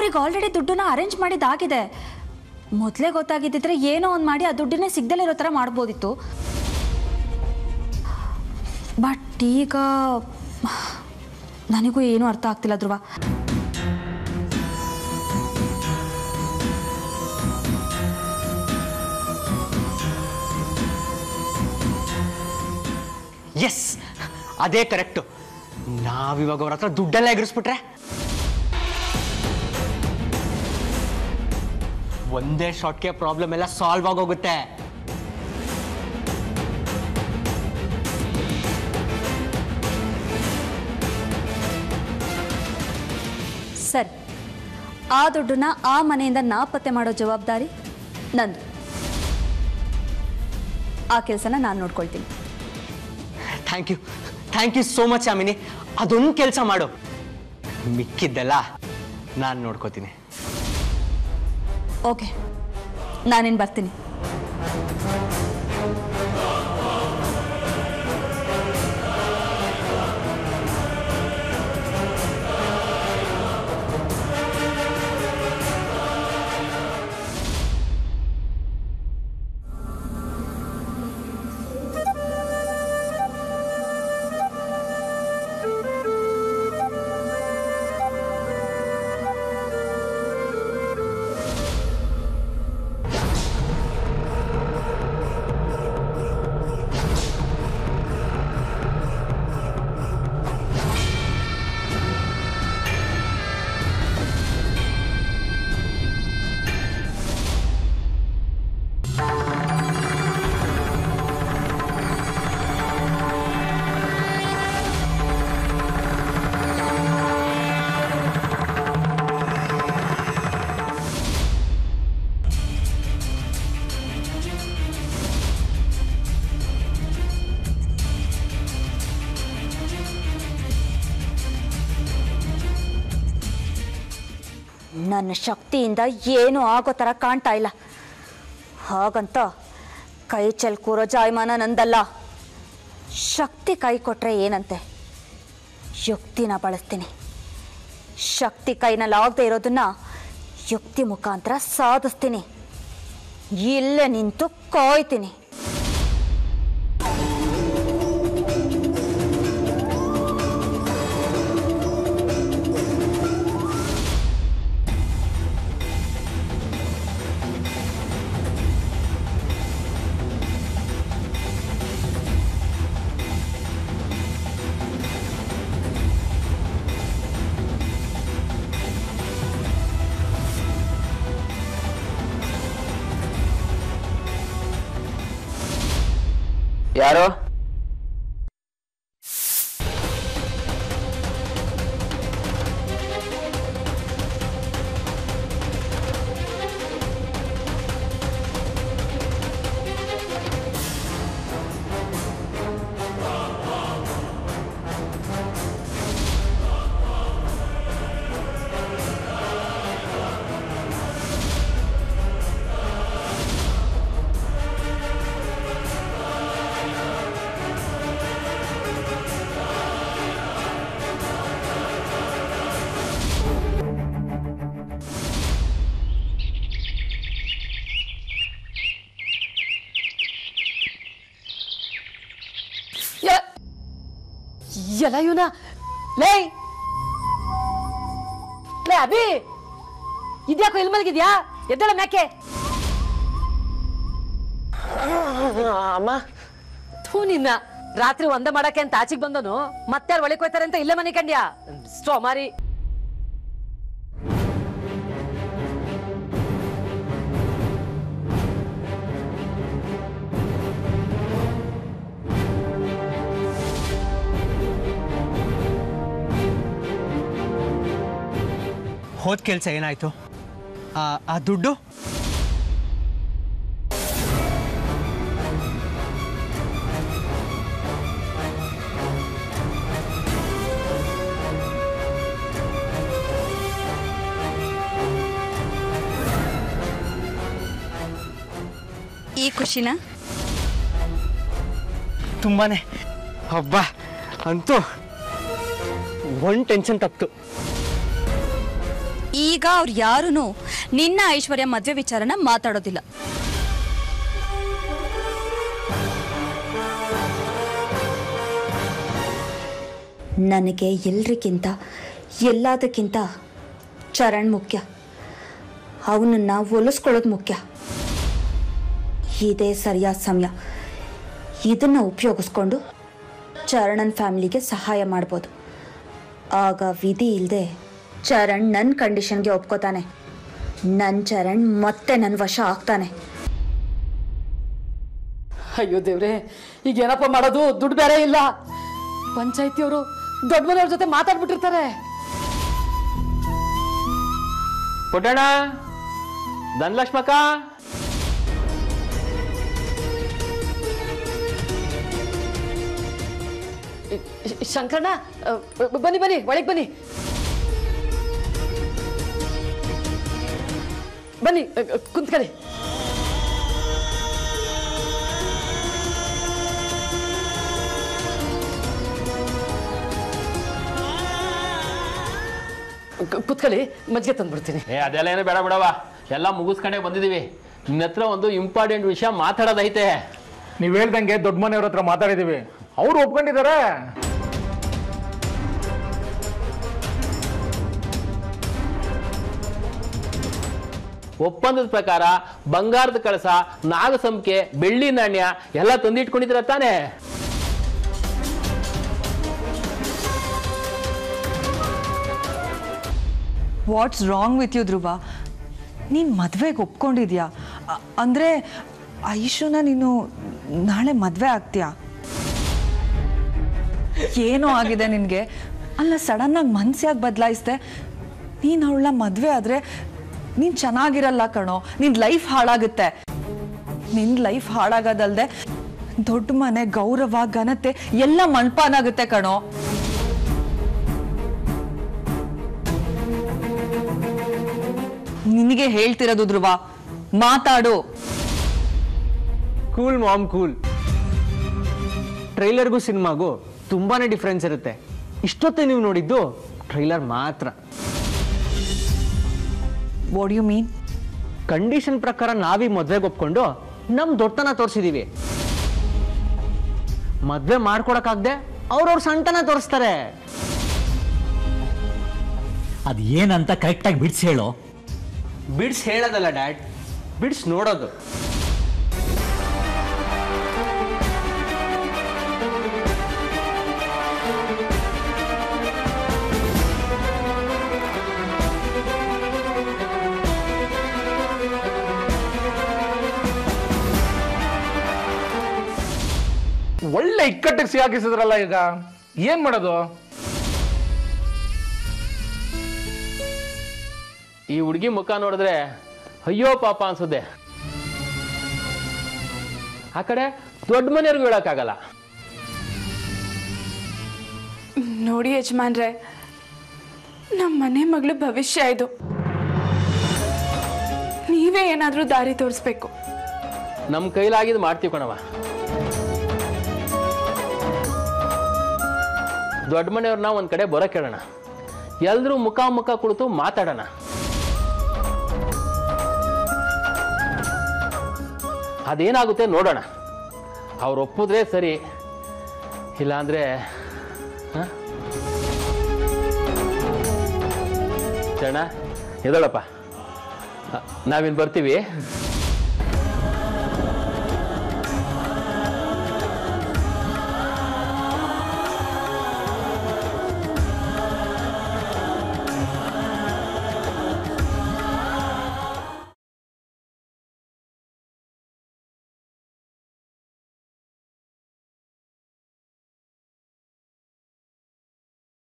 ಅವ್ರಿಗೆ ಆಲ್ರೆಡಿ ದುಡ್ಡನ್ನ ಅರೇಂಜ್ ಮಾಡಿದ್ದಾಗಿದೆ ಮೊದಲೇ ಗೊತ್ತಾಗಿದ್ದಿದ್ರೆ ಏನೋ ಒಂದು ಮಾಡಿ ಆ ದುಡ್ಡನ್ನೇ ಸಿಗ್ದಲೇ ಇರೋ ಥರ ಮಾಡ್ಬೋದಿತ್ತು ಬಟ್ ಈಗ ನನಗೂ ಏನೂ ಅರ್ಥ ಆಗ್ತಿಲ್ಲ ಧ್ರುವ ಎಸ್ ಅದೇ ಕರೆಕ್ಟು ನಾವಿವಾಗ ಅವ್ರ ಹತ್ರ ದುಡ್ಡೆಲ್ಲ ಎಗರಿಸ್ಬಿಟ್ರೆ ಒಂದೇ ಶಾಟ್ಗೆ ಪ್ರಾಬ್ಲಮ್ ಎಲ್ಲ ಸಾಲ್ವ್ ಆಗೋಗುತ್ತೆ ಸರಿ ಆ ದುಡ್ಡನ್ನ ಆ ಮನೆಯಿಂದ ನಾಪತ್ತೆ ಮಾಡೋ ಜವಾಬ್ದಾರಿ ನಂದು ಆ ಕೆಲಸನ ನಾನು ನೋಡ್ಕೊಳ್ತೀನಿ thank you thank you so much ಆಮಿನಿ ಅದೊಂದು ಕೆಲಸ ಮಾಡು ಮಿಕ್ಕಿದ್ದೆಲ್ಲ ನಾನು ನೋಡ್ಕೋತೀನಿ ಓಕೆ ನಾನಿನ್ನು ಬರ್ತೀನಿ ನನ್ನ ಶಕ್ತಿಯಿಂದ ಏನೂ ಆಗೋ ಥರ ಕಾಣ್ತಾ ಇಲ್ಲ ಹಾಗಂತ ಕೈ ಚೆಲ್ ಕೂರೋ ಜಾಯಮಾನ ನಂದಲ್ಲ ಶಕ್ತಿ ಕೈ ಕೊಟ್ರೆ ಏನಂತೆ ಯುಕ್ತಿನ ಬಳಸ್ತೀನಿ ಶಕ್ತಿ ಕೈನಲ್ಲಿ ಆಗದೆ ಇರೋದನ್ನ ಯುಕ್ತಿ ಮುಖಾಂತರ ಸಾಧಿಸ್ತೀನಿ ಇಲ್ಲೇ ನಿಂತು ಕಾಯ್ತೀನಿ ಯಾರು ಎಲ್ಲ ಇವನ ಲೇ ಲೇ ಅಭಿ ಇದ್ಯಾಕೋ ಇಲ್ಲಿ ಮಲಗಿದ್ಯಾ ಎದ್ದಳ ಮ್ಯಾಕೆ ಅಮ್ಮ ಥೂ ನಿನ್ನ ರಾತ್ರಿ ಒಂದೇ ಮಾಡಕ್ಕೆ ಅಂತ ಆಚೆಗೆ ಬಂದನು ಮತ್ತೆ ಯಾರು ಒಳಗೆ ಹೋಯ್ತಾರೆ ಅಂತ ಇಲ್ಲೇ ಮನೆ ಕಂಡ್ಯಾ ಸೋಮಾರಿ ಹೋದ ಕೆಲಸ ಏನಾಯ್ತು ಆ ಆ ದುಡ್ಡು ಈ ಖುಷಿನ ತುಂಬಾನೇ ಹಬ್ಬ ಅಂತೂ ಒಂದು ಟೆನ್ಷನ್ ತಪ್ತು ಈಗ ಅವ್ರು ಯಾರೂ ನಿನ್ನ ಐಶ್ವರ್ಯ ಮದುವೆ ವಿಚಾರನ ಮಾತಾಡೋದಿಲ್ಲ ನನಗೆ ಎಲ್ರಿಗಿಂತ ಎಲ್ಲದಕ್ಕಿಂತ ಚರಣ್ ಮುಖ್ಯ ಅವನನ್ನು ಒಲಿಸ್ಕೊಳ್ಳೋದು ಮುಖ್ಯ ಇದೇ ಸರಿಯಾದ ಸಮಯ ಇದನ್ನು ಉಪಯೋಗಿಸ್ಕೊಂಡು ಚರಣನ್ ಫ್ಯಾಮಿಲಿಗೆ ಸಹಾಯ ಮಾಡ್ಬೋದು ಆಗ ವಿಧಿ ಇಲ್ಲದೆ ಚರಣ್ ನನ್ನ ಕಂಡೀಷನ್ಗೆ ಒಪ್ಕೋತಾನೆ ನನ್ನ ಚರಣ್ ಮತ್ತೆ ನನ್ನ ವಶ ಆಗ್ತಾನೆ ಅಯ್ಯೋ ದೇವ್ರೆ ಈಗ ಏನಪ್ಪ ಮಾಡೋದು ದುಡ್ಡು ಬೇರೆ ಇಲ್ಲ ಪಂಚಾಯತಿಯವರು ದೊಡ್ಡ ಮನೆಯವ್ರ ಜೊತೆ ಮಾತಾಡ್ಬಿಟ್ಟಿರ್ತಾರೆ ಪುಟ್ಟಣ ಧನಲಕ್ಷ್ಮಕ್ಕ ಶ್- ಶಂಕರಣ್ಣ ಅ, ಬ- ಬನ್ನಿ ಬನ್ನಿ ಒಳಗೆ ಬನ್ನಿ ಬನ್ನಿ ಅ, ಅ, ಕುಂತ್ಕೊಳ್ಳಿ ಕು- ಕುತ್ಕೊಳ್ಳಿ ಮಜ್ಜಿಗೆ ತಂದ್ಬಿಡ್ತೀನಿ ಏ ಅದೆಲ್ಲ ಏನು ಬೇಡ ಬಿಡವ ಎಲ್ಲ ಮುಗಿಸ್ಕೊಂಡೇ ಬಂದಿದೀವಿ ನಿನ್ನ ಹತ್ರ ಒಂದು ಇಂಪಾರ್ಟೆಂಟ್ ವಿಷಯ ಮಾತಾಡೋದೈತೆ ನೀವು ಹೇಳ್ದಂಗೆ ದೊಡ್ಡ ಮನೆಯವ್ರ ಹತ್ರ ಮಾತಾಡಿದೀವಿ ಅವ್ರು ಒಪ್ಕೊಂಡಿದ್ದಾರೆ ಒಪ್ಪಂದದ ಪ್ರಕಾರ ಬಂಗಾರದ ಕಳಸ ನಾಗಸಂಖ್ಯೆ ಬೆಳ್ಳಿ ನಾಣ್ಯ ಎಲ್ಲ ತಂದಿಟ್ಕೊಂಡಿದ್ರ ತಾನೇ what's wrong with you Dhruva ನೀನು ಮದುವೆಗೆ ಒಪ್ಕೊಂಡಿದ್ಯಾ ಅ- ಅಂದ್ರೆ ಐಶುನ ನೀನು ನಾಳೆ ಮದುವೆ ಆಗ್ತೀಯಾ ಏನೋ ಆಗಿದೆ ನಿನಗೆ ಅಲ್ಲ ಸಡನ್ನಾಗಿ ಮನ್ಸು ಯಾಕೆ ಬದಲಾಯಿಸ್ದೆ ನೀನು ಅವಳ ಮದುವೆ ಆದರೆ ನೀನು ಚೆನ್ನಾಗಿರಲ್ಲ ಕಣೋ ನಿನ್ನ ಲೈಫ್ ಹಾಳಾಗುತ್ತೆ ನಿನ್ನ ಲೈಫ್ ಹಾಳಾಗೋದಲ್ದೆ ದೊಡ್ಡ ಮನೆ ಗೌರವ ಘನತೆ ಎಲ್ಲ ಮಣ್ಪಾನಾಗುತ್ತೆ ಕಣೋ ನಿನಗೆ ಹೇಳ್ತಿರೋದು ಧ್ರುವ ಮಾತಾಡು ಕೂಲ್ ಮಾಮ್ ಕೂಲ್ ಟ್ರೈಲರ್ಗೂ ಸಿನಿಮಾಗೂ ತುಂಬಾನೇ ಡಿಫ್ರೆನ್ಸ್ ಇರುತ್ತೆ ಇಷ್ಟೊತ್ತೆ ನೀವು ನೋಡಿದ್ದು ಟ್ರೈಲರ್ ಮಾತ್ರ ವಾಟ್ ಯು ಮೀನ್ ಕಂಡೀಷನ್ ಪ್ರಕಾರ ನಾವೀ ಮದ್ವೆಗೆ ಒಪ್ಕೊಂಡು ನಮ್ ದೊಡ್ಡತನ ತೋರಿಸಿದೀವಿ ಮದ್ವೆ ಮಾಡ್ಕೊಡಕ್ಕಾಗ್ದೆ ಅವ್ರವ್ರ ಸಣ್ತನ ತೋರಿಸ್ತಾರೆ ಅದು ಏನಂತ ಕರೆಕ್ಟಾಗಿ ಬಿಡಿಸಿ ಹೇಳು ಬಿಡ್ಸ್ ಹೇಳೋದಲ್ಲ ಡ್ಯಾಡ್ ಬಿಡ್ಸ್ ನೋಡೋದು ಒಳ್ಳೆ ಇಕ್ಕಟ್ಟಿಗೆ ಸಿಗಾಕಿಸಿದ್ರಲ್ಲ ಈಗ ಏನ್ ಮಾಡೋದು ಈ ಹುಡುಗಿ ಮುಖ ನೋಡಿದ್ರೆ ಅಯ್ಯೋ ಪಾಪ ಅನ್ಸುತ್ತೆ ಆ ಕಡೆ ದೊಡ್ಡ ಮನೆಯವ್ರಿಗೂ ಹೇಳಕ್ಕಾಗಲ್ಲ ನೋಡಿ ಯಜಮಾನ್ರೆ ನಮ್ಮ ಮನೆ ಮಗಳ ಭವಿಷ್ಯ ಇದು ನೀವೇ ಏನಾದರೂ ದಾರಿ ತೋರಿಸ್ಬೇಕು ನಮ್ಮ ಕೈಲಾಗಿದ್ದು ಮಾಡ್ತೀವಿ ಕಣವ ದೊಡ್ಡ ಮನೆಯವ್ರನ್ನ ಒಂದ್ ಕಡೆ ಬರೋ ಕೇಳೋಣ ಎಲ್ರೂ ಮುಖ ಮುಖ ಕುಳಿತು ಮಾತಾಡೋಣ ಅದೇನಾಗುತ್ತೆ ನೋಡೋಣ ಅವ್ರು ಒಪ್ಪಿದ್ರೆ ಸರಿ ಇಲ್ಲಾಂದ್ರೆ ಹ? ಚರಣ ಎದಳಪ್ಪ ನಾವಿನ್ ಬರ್ತೀವಿ